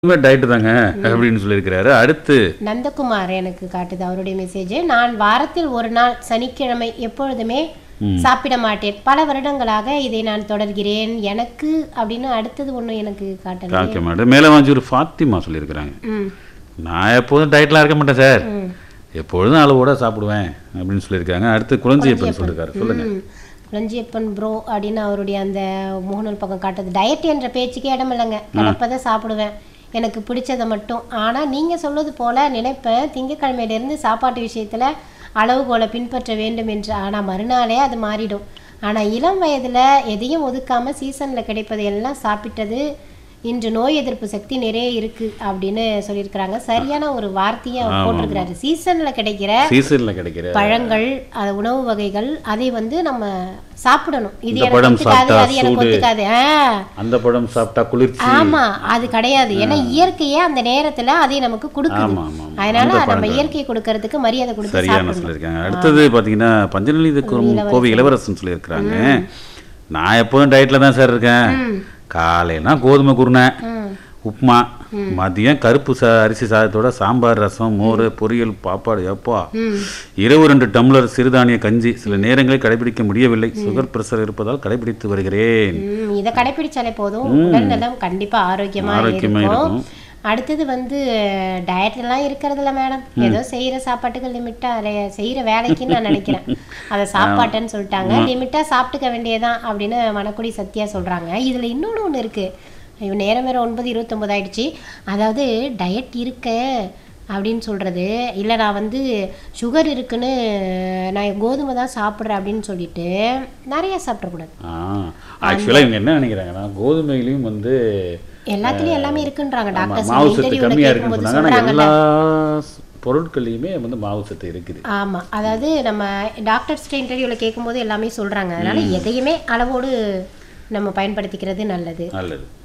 Diet தாங்க அப்படின்னு சொல்லியிருக்கிறாரு அடுத்து நந்தகுமார் எனக்கு காட்டுது அவருடைய மெசேஜ் நான் வாரத்தில் ஒரு நாள் சனிக்கிழமை எப்பொழுதுமே சாப்பிட மாட்டேன் பல வருடங்களாக இதை நான் தொடர்கிறேன் எனக்கு அப்படின்னு அடுத்தது ஒண்ணு எனக்கு காட்டல காக்க மாட்டேன் மேலே வாஞ்சி ஒரு ஃபாத்திமா சொல்லியிருக்கிறாங்க ம் நான் எப்போதும் டயட்லாம் இருக்க மாட்டேன் சார் ம். எப்பொழுதும் அளவோட சாப்பிடுவேன் அப்படின்னு சொல்லியிருக்காங்க அடுத்து குழந்தையப்பன் சொல்லியிருக்காரு சொல்லுங்க ம். குளஞ்சியப்பன் ப்ரோ அப்படின்னு அவருடைய அந்த முகநூல் பக்கம் காட்டுது டயட் என்ற பேச்சுக்கே இடம் இல்லைங்க கிடப்பதை சாப்பிடுவேன் எனக்கு பிடிச்சதை மட்டும் ஆனால் நீங்கள் சொல்வது போல நினைப்பேன் திங்கக்கிழமையிலேருந்து சாப்பாட்டு விஷயத்தில் அளவுகோலை பின்பற்ற வேண்டும் என்று ஆனால் மறுநாளே அது மாறிடும் ஆனால் இளம் வயதில் எதையும் ஒதுக்காமல் சீசனில் கிடைப்பதை எல்லாம் சாப்பிட்டது இன்று நோய் எதிர்ப்பு சக்தி நிறைய இருக்கு அப்படின்னு சொல்லியிருக்கிறாங்க சரியான ஒரு வார்த்தையை அவர் போட்டிருக்கிறாரு சீசனில் கிடைக்கிற சீசனில் கிடைக்கிற பழங்கள் அது உணவு வகைகள் அதை வந்து நம்ம சாப்பிடணும் இது இந்த எனக்கு பழம் ஒத்துக்காது சாப்பிட்டா அது எனக்கு சூடு. ஒத்துக்காது ஆ, அந்த பழம் சாப்பிட்டா குளிர்ச்சி ஆமா அது கிடையாது ஏன்னா இயற்கையே அந்த நேரத்துல அதை நமக்கு கொடுக்குது ஆமா ஆமா ஆமா. அதனால அந்த நம்ம பழங்கள். இயற்கை கொடுக்கறதுக்கு மரியாதை கொடுத்து சரியான சாப்பிடணும் சொல்லியிருக்காங்க அடுத்தது பார்த்தீங்கன்னா பஞ்சநலி கோவை இளவரசன் சொல்லியிருக்கிறாங்க நான் எப்போதும் டயட்டில் தான் சார் இருக்கேன் காலையில கோதுமை குருணை ம். உப்புமா மதியம் கருப்பு சா அரிசி சாதத்தோட சாம்பார் ரசம் மோர் பொரியல் பாப்பாடு எப்பா இரவு ரெண்டு டம்ளர் சிறுதானிய கஞ்சி சில நேரங்களில் கடைபிடிக்க முடியவில்லை சுகர் பிரஷர் இருப்பதால் கடைபிடித்து வருகிறேன் ம், இதை கடைபிடிச்சாலே போதும் உடல் நலம் கண்டிப்பா ஆரோக்கியமா ஆரோக்கியமா இருக்கும் இருக்கும். அடுத்தது வந்து டயட்லாம் இருக்கிறதுல மேடம் ஏதோ செய்யற சாப்பாட்டுக்கு லிமிட்டா செய்யற வேலைக்குன்னு நான் நினைக்கிறேன் அதை சாப்பாட்டுன்னு சொல்லிட்டாங்க லிமிட்டா சாப்பிட்டுக்க வேண்டியதான் அப்படின்னு மணக்குடி சத்யா சொல்றாங்க இதுல இன்னொன்னு ஒண்ணு இருக்கு ஐயோ நேரம் வேற ஒன்பது இருபத்தொன்பது ஆயிடுச்சு அதாவது டயட் இருக்க அப்படின்னு சொல்றது இல்லை நான் வந்து சுகர் இருக்குன்னு நான் கோதுமை தான் சாப்பிட்றேன் அப்படின்னு சொல்லிட்டு நிறைய சாப்பிடக்கூடாது ஆக்சுவலாக இவங்க என்ன நினைக்கிறாங்கன்னா கோதுமையிலையும் வந்து எல்லாத்துலயும் எல்லாமே இருக்குன்றாங்க ஆமா, டாக்டர்ஸ் மாவு சத்து இன்டர்வியூல கம்மியாக இருக்குன்னு கேட்கும்போது சொன்னாங்க ஆனால் சொல்றாங்கல்ல எல்லா ஸ்- பொருட்கள்லையுமே வந்து மாவு சத்து இருக்குது ஆமா அதாவது நம்ம டாக்டர்ஸ்ட இன்டர்வியூல கேட்கும்போது எல்லாமே சொல்றாங்க அதனால எதையுமே அளவோடு நம்ம பயன்படுத்திக்கிறது நல்லது நல்லது